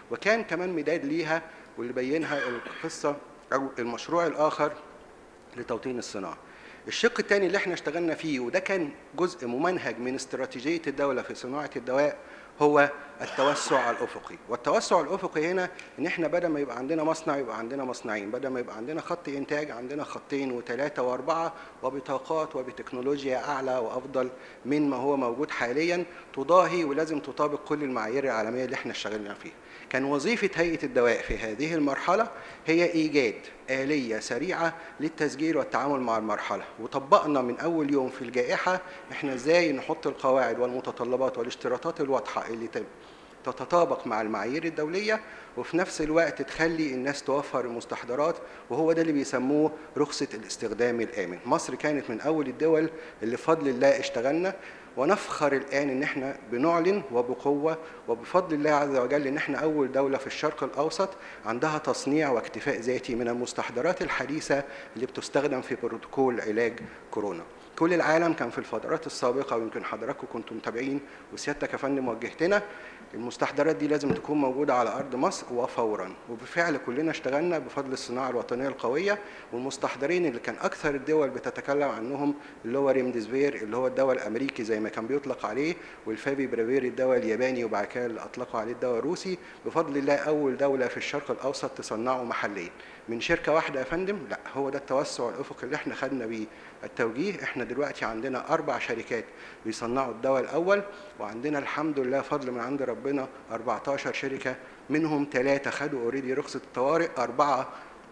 وكان كمان مداد ليها واللي بينها القصه او المشروع الاخر لتوطين الصناعه الشق الثاني اللي احنا اشتغلنا فيه وده كان جزء ممنهج من استراتيجيه الدوله في صناعه الدواء هو التوسع الافقي والتوسع الافقي هنا ان احنا بدل ما يبقى عندنا مصنع يبقى عندنا مصنعين بدل ما يبقى عندنا خط انتاج عندنا خطين وثلاثه واربعه وبطاقات وبتكنولوجيا اعلى وافضل من ما هو موجود حاليا تضاهي ولازم تطابق كل المعايير العالميه اللي احنا اشتغلنا فيها كان وظيفه هيئه الدواء في هذه المرحله هي ايجاد آلية سريعة للتسجيل والتعامل مع المرحلة وطبقنا من أول يوم في الجائحة إحنا إزاي نحط القواعد والمتطلبات والاشتراطات الواضحة اللي تتطابق مع المعايير الدولية وفي نفس الوقت تخلي الناس توفر المستحضرات وهو ده اللي بيسموه رخصة الاستخدام الآمن مصر كانت من أول الدول اللي بفضل الله اشتغلنا ونفخر الان ان احنا بنعلن وبقوه وبفضل الله عز وجل ان احنا اول دوله في الشرق الاوسط عندها تصنيع واكتفاء ذاتي من المستحضرات الحديثه اللي بتستخدم في بروتوكول علاج كورونا. كل العالم كان في الفترات السابقه ويمكن حضراتكم كنتم متابعين وسيادتك يا فندم وجهتنا المستحضرات دي لازم تكون موجوده على ارض مصر وفورا وبالفعل كلنا اشتغلنا بفضل الصناعه الوطنيه القويه والمستحضرين اللي كان اكثر الدول بتتكلم عنهم اللي هو ريمديزفير اللي هو الدواء الامريكي زي ما كان بيطلق عليه والفافي برافير الدواء الياباني وبعد كده اللي اطلقوا عليه الدواء الروسي بفضل الله اول دوله في الشرق الاوسط تصنعه محليا من شركه واحده يا فندم لا هو ده التوسع الافقي اللي احنا خدنا بيه التوجيه احنا دلوقتي عندنا اربع شركات بيصنعوا الدواء الاول وعندنا الحمد لله فضل من عند ربنا 14 شركه منهم ثلاثه خدوا اوريدي رخصه الطوارئ اربعه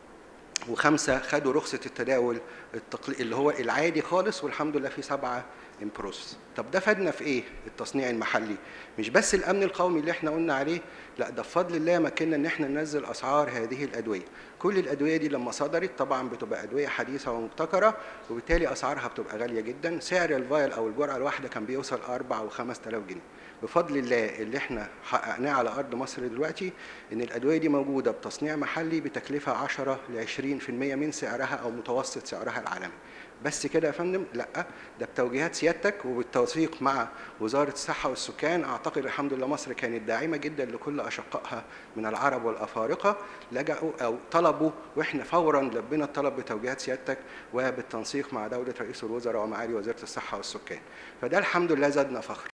وخمسه خدوا رخصه التداول التقلي... اللي هو العادي خالص والحمد لله في سبعه ان بروسس طب ده فادنا في ايه التصنيع المحلي مش بس الامن القومي اللي احنا قلنا عليه لا ده بفضل الله مكننا ان احنا ننزل اسعار هذه الادويه كل الادويه دي لما صدرت طبعا بتبقى ادويه حديثه ومبتكره وبالتالي اسعارها بتبقى غاليه جدا سعر الفايل او الجرعه الواحده كان بيوصل 4 و5000 جنيه بفضل الله اللي احنا حققناه على ارض مصر دلوقتي ان الادويه دي موجوده بتصنيع محلي بتكلفه 10 ل 20% من سعرها او متوسط سعرها العالمي بس كده يا فندم لا ده بتوجيهات سيادتك وبالتوثيق مع وزاره الصحه والسكان اعتقد الحمد لله مصر كانت داعمه جدا لكل اشقائها من العرب والافارقه لجأوا او طلبوا واحنا فورا لبينا الطلب بتوجيهات سيادتك وبالتنسيق مع دوله رئيس الوزراء ومعالي وزيره الصحه والسكان فده الحمد لله زادنا فخر